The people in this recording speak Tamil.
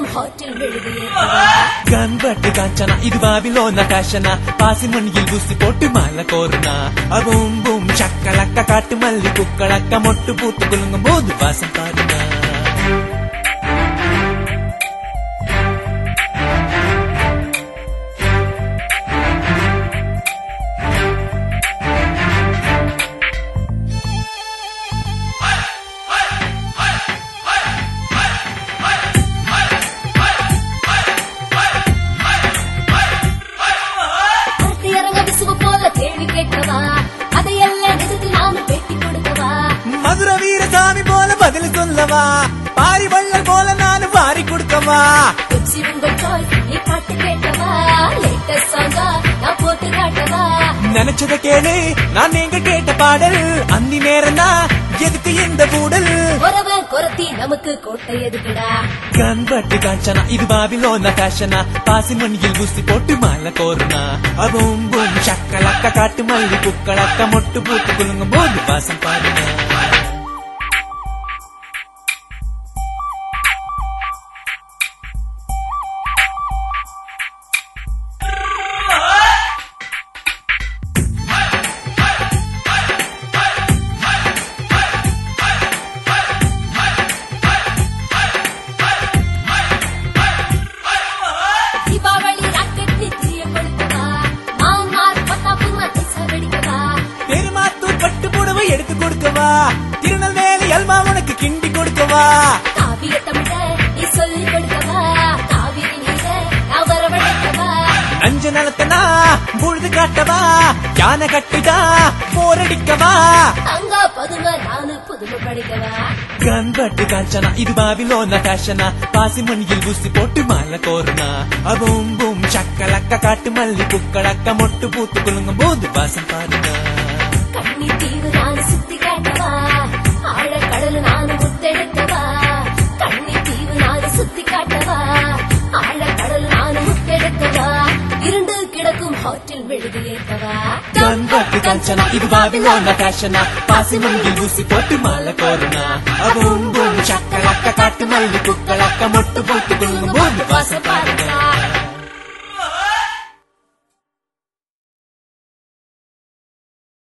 கிடக்கும் ஹோட்டல் விழுதியே கண்பட்டு காஞ்சனா இது பாபிலோன ஃபேஷனா பாசி மண்ணில் ஊசி போட்டு மாலை கோருனா அவும் பூம் சக்கலக்க காட்டு மல்லி குக்களக்க மொட்டு பூத்து குலுங்கும் போது வாசம் பாருங்க அடுத்து இறங்க விசுவு போல கேள்வி கேட்கவா அதையெல்லாம் நிஜத்து நாம பெட்டி கொடுக்கவா மதுர வீரசாமி போல பதில் சொல்லவா பாரி வள்ளல் போல நானும் வாரி கொடுக்கவா குச்சி உங்கள் சாய்ஸ் நீ பாட்டு கேட்கவா லேட்டஸ்ட் சாங்கா நான் போட்டு காட்டவா நினைச்சத கேளு நான் எங்க கேட்ட பாடல் அந்தி நேரம் எதுக்கு இந்த கூடல் குறவன் குறத்தி நமக்கு கோட்டை எதுக்குடா கண்பட்டு காஞ்சனா இது பாபிலோன ஃபேஷனா பாசி மண்ணில் ஊசி போட்டு மாலை கோருனா அவும் பூம் சக்கலக்க காட்டு மல்லி குக்களக்க மொட்டு பூத்து குலுங்கும் போது வாசம் பாருங்க தீபாவளி ராக்கெட் நீ தீய கொளுத்தவா மாமார் பட்டாப்பு மத்திச வெடிக்கவா பெருமாத்தூர் பட்டு புடவை எடுத்து கொடுக்கவா திருநெல்வேலி அல்வா உனக்கு கிண்டி கொடுக்கவா காவிய தமிழ நீ சொல்லிக் கொடுக்கவா காவிரி நீர நான் வரவழைக்கவா அஞ்சு நலத்தனா பொழுது காட்டவா யானை கட்டுதா போரடிக்கவா அங்க பதும நானு புதுமை படிக்கவா கண்பட்டு காஞ்சனா இது பாபிலோன ஃபேஷனா பாசி மண்ணில் ஊசி போட்டு மாலை கோருனா அவும் பூம் சக்கலக்க காட்டு மல்லி குக்களக்க மொட்டு பூத்து குலுங்கும் போது வாசம் பாருங்க கண்ணி தீவு நானு சுத்தி காட்டவா ஆழ கடல் நானு முத்தெடுக்கவா கண்ணி தீவு நானு சுத்தி காட்டவா ஆழ கடல் நானு முத்தெடுக்கவா இருண்டு கிடக்கும் ஹோட்டல் விழுது ஏற்றவா கண்பட்டு காஞ்சனா இது பாபிலோன ஃபேஷனா பாசி மண்ணில் ஊசி போட்டு மாலை கோருனா அவும் பூம் சக்கலக்க காட்டு மல்லி குக்களக்க மொட்டு பூத்து குலுங்கும் போது வாசம் பாருங்க